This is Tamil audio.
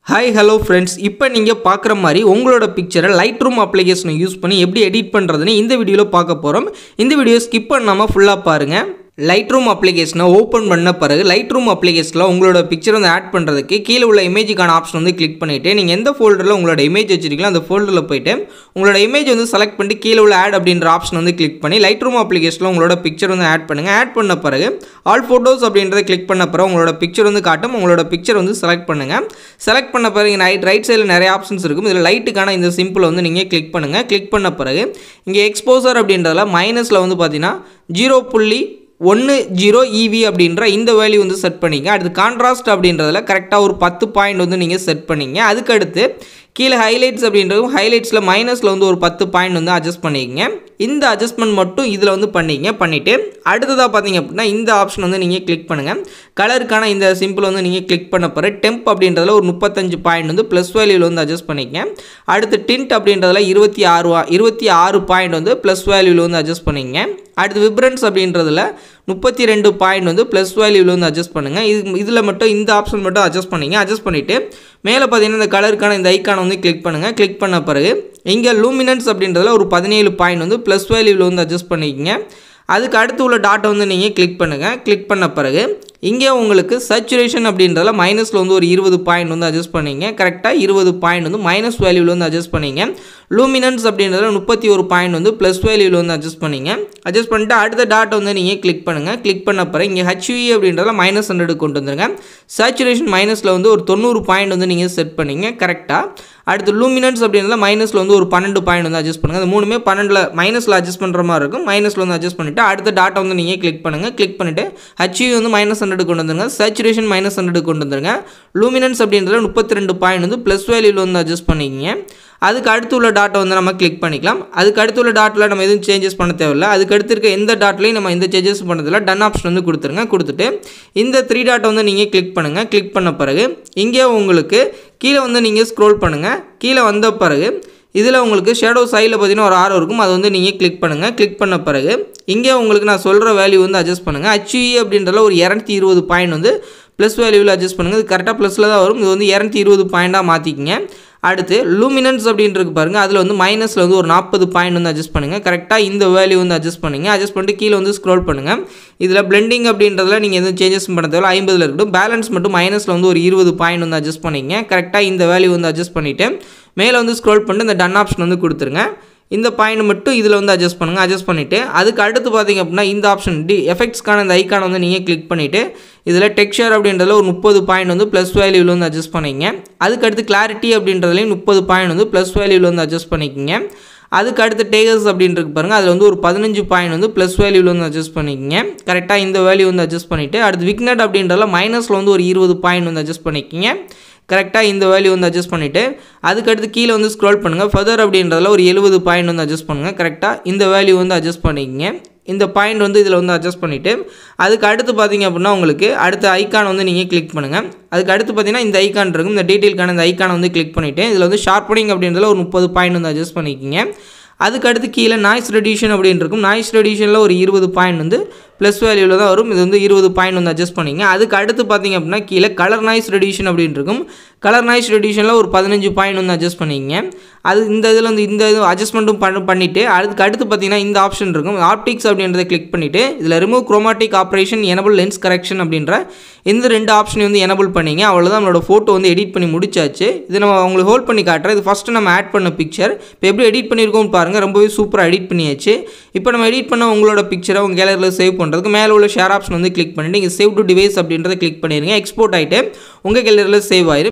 ஹாய் ஹலோ ஃப்ரெண்ட்ஸ் இப்போ நீங்கள் பார்க்குற மாதிரி உங்களோட பிக்சரை லைட் ரூம் அப்ளிகேஷனை யூஸ் பண்ணி எப்படி எடிட் பண்ணுறதுன்னு இந்த வீடியோவில் பார்க்க போகிறோம் இந்த வீடியோ ஸ்கிப் பண்ணாமல் ஃபுல்லாக பாருங்கள் லைட் ரூம் அப்ளிகேஷனை ஓப்பன் பண்ண பிறகு லைட் ரூம் அப்ளிகேஷனில் உங்களோட பிக்சர் வந்து ஆட் பண்ணுறதுக்கு கீழே உள்ள இமேஜுக்கான ஆப்ஷன் வந்து கிளிக் பண்ணிவிட்டு நீங்கள் எந்த ஃபோல்டரில் உங்களோட இமேஜ் வச்சிருக்கீங்களோ அந்த ஃபோல்டரில் போயிட்டு உங்களோட இமேஜ் வந்து செலக்ட் பண்ணிட்டு கீழே உள்ள ஆட் அப்படின்ற ஆப்ஷன் வந்து கிளிக் பண்ணி லைட் ரூம் அப்ளிகேஷனில் உங்களோட பிக்சர் வந்து ஆட் பண்ணுங்கள் ஆட் பண்ண பிறகு ஆல் ஃபோட்டோஸ் அப்படின்றத கிளிக் பண்ண பிறகு உங்களோட பிக்சர் வந்து காட்டும் உங்களோட பிக்சர் வந்து செலக்ட் பண்ணுங்கள் செலக்ட் பண்ண பிறகு ரைட் ரைட் சைடில் நிறைய ஆப்ஷன்ஸ் இருக்கும் இதில் லைட்டுக்கான இந்த சிம்பிளை வந்து நீங்கள் கிளிக் பண்ணுங்கள் கிளிக் பண்ண பிறகு இங்கே எக்ஸ்போசர் அப்படின்றதுல மைனஸில் வந்து பார்த்தீங்கன்னா ஜீரோ புள்ளி ஒன்று ஜீரோ இவி அப்படின்ற இந்த வேல்யூ வந்து செட் பண்ணிங்க அடுத்து கான்ட்ராஸ்ட் அப்படின்றதுல கரெக்டாக ஒரு பத்து பாயிண்ட் வந்து நீங்கள் செட் பண்ணிங்க அதுக்கடுத்து கீழே ஹைலைட்ஸ் அப்படின்றதும் ஹைலைட்ஸில் மைனஸில் வந்து ஒரு பத்து பாயிண்ட் வந்து அட்ஜஸ்ட் பண்ணிக்கங்க இந்த அட்ஜஸ்ட்மெண்ட் மட்டும் இதில் வந்து பண்ணிங்க பண்ணிவிட்டு அடுத்ததாக பார்த்தீங்க அப்படின்னா இந்த ஆப்ஷன் வந்து நீங்கள் கிளிக் பண்ணுங்கள் கலருக்கான இந்த சிம்பிள் வந்து நீங்கள் கிளிக் பண்ண பிறகு டெம்ப் அப்படின்றதுல ஒரு முப்பத்தஞ்சு பாயிண்ட் வந்து ப்ளஸ் வேல்யூவில் வந்து அட்ஜஸ்ட் பண்ணிக்கங்க அடுத்து டிண்ட் அப்படின்றதுல இருபத்தி ஆறு இருபத்தி ஆறு பாயிண்ட் வந்து ப்ளஸ் வேல்யூவில் வந்து அட்ஜஸ்ட் பண்ணிக்கங்க அடுத்து விப்ரன்ஸ் அப்படின்றதுல முப்பத்தி ரெண்டு பாயிண்ட் வந்து ப்ளஸ் வேல்யூவில் வந்து அட்ஜஸ்ட் பண்ணுங்கள் இது இதில் மட்டும் இந்த ஆப்ஷன் மட்டும் அட்ஜஸ்ட் பண்ணிங்க அட்ஜஸ்ட் பண்ணிவிட்டு மேலே பார்த்தீங்கன்னா இந்த கலருக்கான இந்த ஐக்கானை வந்து கிளிக் பண்ணுங்கள் கிளிக் பண்ண பிறகு இங்கே லூமினன்ஸ் அப்படின்றதுல ஒரு பதினேழு பாயிண்ட் வந்து ப்ளஸ் வேல்யூவில் வந்து அட்ஜஸ்ட் பண்ணிக்கங்க அதுக்கு அடுத்து உள்ள டாட்டை வந்து நீங்கள் கிளிக் பண்ணுங்கள் கிளிக் பண்ண பிறகு இங்கே உங்களுக்கு சச்சுரேஷன் அப்படின்றதுல மைனஸில் வந்து ஒரு இருபது பாயிண்ட் வந்து அட்ஜஸ்ட் பண்ணிங்க கரெக்டாக இருபது பாயிண்ட் வந்து மைனஸ் வேல்யூவில் வந்து அட்ஜஸ்ட் பண்ணிங்க லூமினன்ஸ் அப்படின்றதுல முப்பத்தி ஒரு பாயிண்ட் வந்து ப்ளஸ் வேல்யூவில் வந்து அட்ஜஸ்ட் பண்ணிங்க அட்ஜஸ்ட் பண்ணிட்டு அடுத்த டாட்டை வந்து நீங்கள் கிளிக் பண்ணுங்கள் கிளிக் பண்ண பிறகு இங்கே ஹெச்வி அப்படின்றதுல மைனஸ் ஹண்ட்ரட் கொண்டு வந்துருங்க சேச்சுரேஷன் மைனஸில் வந்து ஒரு தொண்ணூறு பாயிண்ட் வந்து நீங்கள் செட் பண்ணிங்க கரெக்டாக அடுத்து லூமினன்ஸ் அப்படின்றதுல மைனஸில் வந்து ஒரு பன்னெண்டு பாயிண்ட் வந்து அட்ஜஸ்ட் பண்ணுங்கள் அது மூணுமே பன்னெண்டில் மைனஸில் அட்ஜஸ்ட் பண்ணுற மாதிரி இருக்கும் மைனஸில் வந்து அட்ஜஸ்ட் பண்ணிவிட்டு அடுத்த டாட்டா வந்து நீங்கள் கிளிக் பண்ணுங்கள் கிளிக் பண்ணிவிட்டு ஹச்யூ வந்து மைனஸ் ஹண்ட்ரட் கொண்டு வந்துருங்க சேச்சுரேஷன் மைனஸ் ஹண்ட்ரட் கொண்டு வந்துருங்க லூமினன்ஸ் அப்படின்றதுல முப்பத்தி ரெண்டு பாயிண்ட் வந்து ப்ளஸ் வேல்யூவில் வந்து அட்ஜஸ்ட் பண்ணிக்கிங்க அதுக்கு அடுத்து உள்ள டாட்டை வந்து நம்ம கிளிக் பண்ணிக்கலாம் அதுக்கு அடுத்து உள்ள டாட்டில் நம்ம எதுவும் சேஞ்சஸ் பண்ண தேவையில்ல அதுக்கு அடுத்து இருக்க எந்த டாட்லையும் நம்ம எந்த சேஞ்சஸ் பண்ணதில்ல டன் ஆப்ஷன் வந்து கொடுத்துருங்க கொடுத்துட்டு இந்த த்ரீ டாட்டை வந்து நீங்கள் கிளிக் பண்ணுங்கள் கிளிக் பண்ண பிறகு இங்கே உங்களுக்கு கீழே வந்து நீங்கள் ஸ்க்ரோல் பண்ணுங்கள் கீழே வந்த பிறகு இதில் உங்களுக்கு ஷேடோ சைடில் பார்த்தீங்கன்னா ஒரு ஆரோ இருக்கும் அது வந்து நீங்கள் கிளிக் பண்ணுங்கள் கிளிக் பண்ண பிறகு இங்கே உங்களுக்கு நான் சொல்கிற வேல்யூ வந்து அட்ஜஸ்ட் பண்ணுங்கள் ஹச்இ அப்படின்றதுல ஒரு இரநூத்தி இருபது பாயிண்ட் வந்து ப்ளஸ் வேல்யூவில் அட்ஜஸ்ட் பண்ணுங்கள் இது கரெக்டாக ப்ளஸில் தான் வரும் இது வந்து இரநூத்தி இருபது பாயிண்ட்டாக மாற்றிக்கிங்க அடுத்து லூமினன்ஸ் அப்படின்றது பாருங்கள் அதில் வந்து மைனஸில் வந்து ஒரு நாற்பது பாயிண்ட் வந்து அட்ஜஸ்ட் பண்ணுங்கள் கரெக்டாக இந்த வேல்யூ வந்து அட்ஜஸ்ட் பண்ணுங்கள் அட்ஜஸ்ட் பண்ணிட்டு கீழே வந்து ஸ்க்ரோல் பண்ணுங்கள் இதில் பிளெண்டிங் அப்படின்றதுல நீங்கள் எதுவும் சேஞ்சஸ் பண்ண தேவை ஐம்பதில் இருக்கட்டும் பேலன்ஸ் மட்டும் மைனஸில் வந்து ஒரு இருபது பாயிண்ட் வந்து அட்ஜஸ்ட் பண்ணிங்க கரெக்டாக இந்த வேல்யூ வந்து அட்ஜஸ்ட் பண்ணிவிட்டு மேலே வந்து ஸ்க்ரோல் பண்ணிட்டு இந்த டன் ஆப்ஷன் வந்து கொடுத்துருங்க இந்த பாயிண்ட் மட்டும் இதில் வந்து அட்ஜஸ்ட் பண்ணுங்கள் அட்ஜஸ்ட் பண்ணிவிட்டு அதுக்கு அடுத்து பார்த்திங்க அப்படின்னா இந்த ஆப்ஷன் டி எஃபெக்ட்ஸ்க்கான இந்த ஐக்கானை வந்து நீங்கள் கிளிக் பண்ணிவிட்டு இதில் டெக்ஸ்சர் அப்படின்றதுல ஒரு முப்பது பாயிண்ட் வந்து ப்ளஸ் வேல்யூவில் வந்து அட்ஜஸ்ட் பண்ணிங்க அதுக்கு அடுத்து கிளாரிட்டி அப்படின்றதுலையும் முப்பது பாயிண்ட் வந்து ப்ளஸ் வேல்யூவில் வந்து அட்ஜஸ்ட் பண்ணிக்கிங்க அதுக்கு அடுத்து டேகர்ஸ் அப்படின்றது பாருங்கள் அதில் வந்து ஒரு பதினஞ்சு பாயிண்ட் வந்து ப்ளஸ் வேல்யூவில் வந்து அட்ஜஸ்ட் பண்ணிக்கிங்க கரெக்டாக இந்த வேல்யூ வந்து அட்ஜஸ்ட் பண்ணிவிட்டு அடுத்து விக்னட் அப்படின்றதுல மைனஸில் வந்து ஒரு இருபது பாயிண்ட் வந்து அட்ஜஸ்ட் பண்ணிக்கிங்க கரெக்டாக இந்த வேல்யூ வந்து அட்ஜஸ்ட் பண்ணிவிட்டு அதுக்கடுத்து கீழே வந்து ஸ்க்ரோல் பண்ணுங்கள் ஃபர்தர் அப்படின்றதுல ஒரு எழுபது பாயிண்ட் வந்து அட்ஜஸ்ட் பண்ணுங்கள் கரெக்டாக இந்த வேல்யூ வந்து அட்ஜஸ்ட் பண்ணிக்கிங்க இந்த பாயிண்ட் வந்து இதில் வந்து அட்ஜஸ்ட் பண்ணிவிட்டு அதுக்கு அடுத்து பார்த்தீங்க அப்படின்னா உங்களுக்கு அடுத்த ஐக்கான் வந்து நீங்கள் கிளிக் பண்ணுங்கள் அதுக்கு அடுத்து பார்த்தீங்கன்னா இந்த ஐக்கான் இருக்கும் இந்த டீட்டெயிலுக்கான இந்த ஐக்கானை வந்து கிளிக் பண்ணிவிட்டு இதில் வந்து ஷார்ப்பனிங் அப்படின்றதுல ஒரு முப்பது பாயிண்ட் வந்து அட்ஜஸ்ட் பண்ணிக்கிங்க அதுக்கு அடுத்து கீழே நாய்ஸ் ரெடியூஷன் அப்படின்னு இருக்கும் நாய்ஸ் ரெடியூஷனில் ஒரு இருபது பாயிண்ட் வந்து ப்ளஸ் வேல்யூவில் தான் வரும் இது வந்து இருபது பாயிண்ட் வந்து அட்ஜஸ்ட் பண்ணிங்க அதுக்கு அடுத்து பார்த்தீங்க அப்படின்னா கீழே கலர் நாய்ஸ் ரெடியூஷன் அப்படின்னு இருக்கும் கலர் நாய்ஸ் ரெடியூஷனில் ஒரு பதினஞ்சு பாயிண்ட் வந்து அட்ஜஸ்ட் பண்ணிங்க அது இந்த இதில் வந்து இந்த இது அட்ஜஸ்ட்மெண்ட்டும் பண்ண பண்ணிவிட்டு அதுக்கு அடுத்து பார்த்தீங்கன்னா இந்த ஆப்ஷன் இருக்கும் ஆப்டிக்ஸ் அப்படின்றத கிளிக் பண்ணிவிட்டு இதில் remove chromatic aberration enable lens correction அப்படின்ற இந்த ரெண்டு ஆப்ஷனையும் வந்து எனபிள் பண்ணிங்க அவ்வளோதான் நம்மளோட ஃபோட்டோ வந்து எடிட் பண்ணி முடிச்சாச்சு இது நம்ம உங்களுக்கு ஹோல்ட் பண்ணி காட்டுறேன் இது ஃபஸ்ட்டு நம்ம ஆட் பண்ண பிக்சர் இப்போ எப்படி எடிட் பண்ணியிருக்கோம்னு பாருங்கள் ரொம்பவே சூப்பராக எடிட் பண்ணியாச்சு இப்போ நம்ம எடிட் பண்ண உங்களோட பிக்சரை உங்கள் கேலரியில் சேவ் பண்ணுறதுக்கு மேலே உள்ள ஷேர் ஆப்ஷன் வந்து கிளிக் பண்ணிவிட்டு இங்கே சேவ் டு டிவைஸ் அப்படின்றத கிளிக் பண்ணிடுங்க எக்ஸ்போர்ட் ஆகிட்டு உங்கள் கேலரியில் சேவ் ஆயிடும்